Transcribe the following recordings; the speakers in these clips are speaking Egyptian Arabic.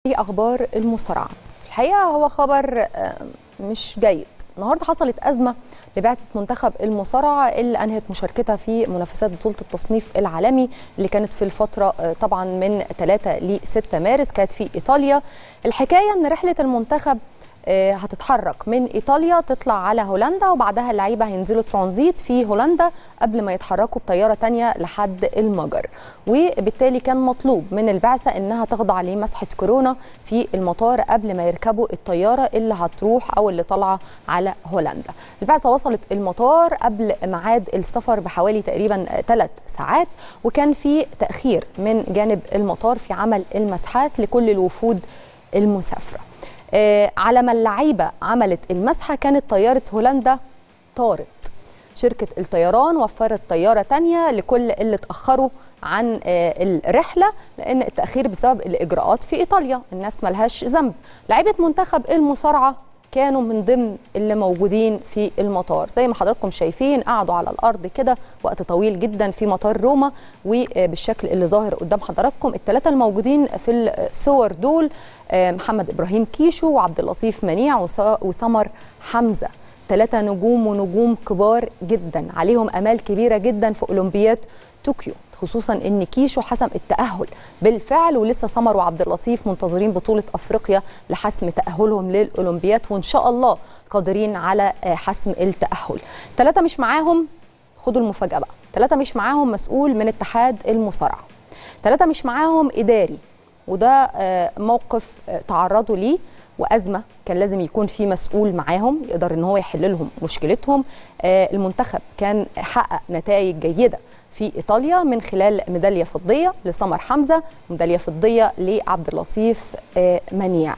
في اخبار المصارعه الحقيقه هو خبر آه، مش جيد النهارده حصلت ازمه لبعثه منتخب المصارعه اللي انهت مشاركتها في منافسات بطوله التصنيف العالمي اللي كانت في الفتره آه، طبعا من 3 ل 6 مارس كانت في ايطاليا الحكايه ان رحله المنتخب آه، هتتحرك من ايطاليا تطلع على هولندا وبعدها اللعيبه هينزلوا ترانزيت في هولندا قبل ما يتحركوا بطياره تانية لحد المجر وبالتالي كان مطلوب من البعثه انها تخضع لمسحه كورونا في المطار قبل ما يركبوا الطياره اللي هتروح او اللي طالعه على هولندا البعثه وصلت المطار قبل ميعاد السفر بحوالي تقريبا ثلاث ساعات وكان في تاخير من جانب المطار في عمل المسحات لكل الوفود المسافره آه، على ما اللعيبه عملت المسحه كانت طياره هولندا طارت شركه الطيران وفرت طياره تانية لكل اللي اتاخروا عن آه، الرحله لان التاخير بسبب الاجراءات في ايطاليا الناس ملهاش ذنب لعيبه منتخب المصارعه كانوا من ضمن اللي موجودين في المطار زي ما حضراتكم شايفين قعدوا على الارض كده وقت طويل جدا في مطار روما وبالشكل اللي ظاهر قدام حضراتكم الثلاثه الموجودين في الصور دول آه، محمد ابراهيم كيشو وعبد اللطيف منيع وس- وسمر حمزه ثلاثه نجوم ونجوم كبار جدا عليهم امال كبيره جدا في اولمبياد طوكيو خصوصا ان كيشو حسم التاهل بالفعل ولسه سمر وعبد اللطيف منتظرين بطوله افريقيا لحسم تاهلهم للاولمبياد وان شاء الله قادرين على آه، حسم التاهل ثلاثه مش معاهم خدوا المفاجاه بقى ثلاثه مش معاهم مسؤول من اتحاد المصارعه ثلاثه مش معاهم اداري وده آه، موقف آه، تعرضوا ليه وازمه كان لازم يكون في مسؤول معاهم يقدر ان هو يحل لهم مشكلتهم آه، المنتخب كان حقق نتائج جيده في ايطاليا من خلال ميداليه فضيه لسمر حمزه ميداليه فضيه لعبد اللطيف آه، منيع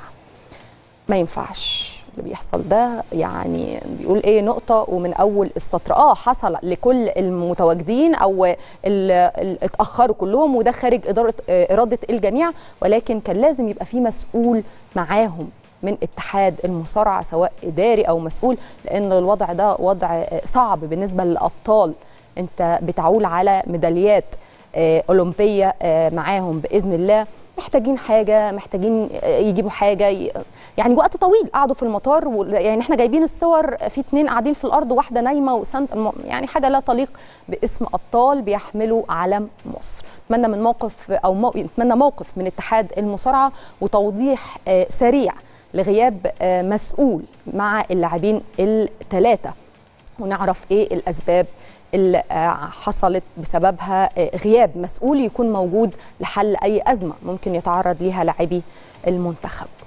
ما ينفعش اللي بيحصل ده يعني بيقول ايه نقطة ومن أول السطر اه حصل لكل المتواجدين أو ال- ال- اتأخروا كلهم وده خارج إدارة آه، إرادة الجميع ولكن كان لازم يبقى في مسؤول معاهم من اتحاد المصارعة سواء إداري أو مسؤول لأن الوضع ده وضع آه، صعب بالنسبة للأبطال أنت بتعول على ميداليات آه، أولمبية آه، معاهم بإذن الله محتاجين حاجة محتاجين آه، يجيبوا حاجة ي- يعني وقت طويل قعدوا في المطار و... يعني احنا جايبين الصور في اتنين قاعدين في الارض واحده نايمه وسند م- يعني حاجه لا تليق باسم ابطال بيحملوا علم مصر اتمنى من موقف او مو... اتمنى موقف من اتحاد المصارعه وتوضيح آه، سريع لغياب آه، مسؤول مع اللاعبين الثلاثه ونعرف ايه الاسباب اللي آه، حصلت بسببها آه، غياب مسؤول يكون موجود لحل اي ازمه ممكن يتعرض ليها لاعبي المنتخب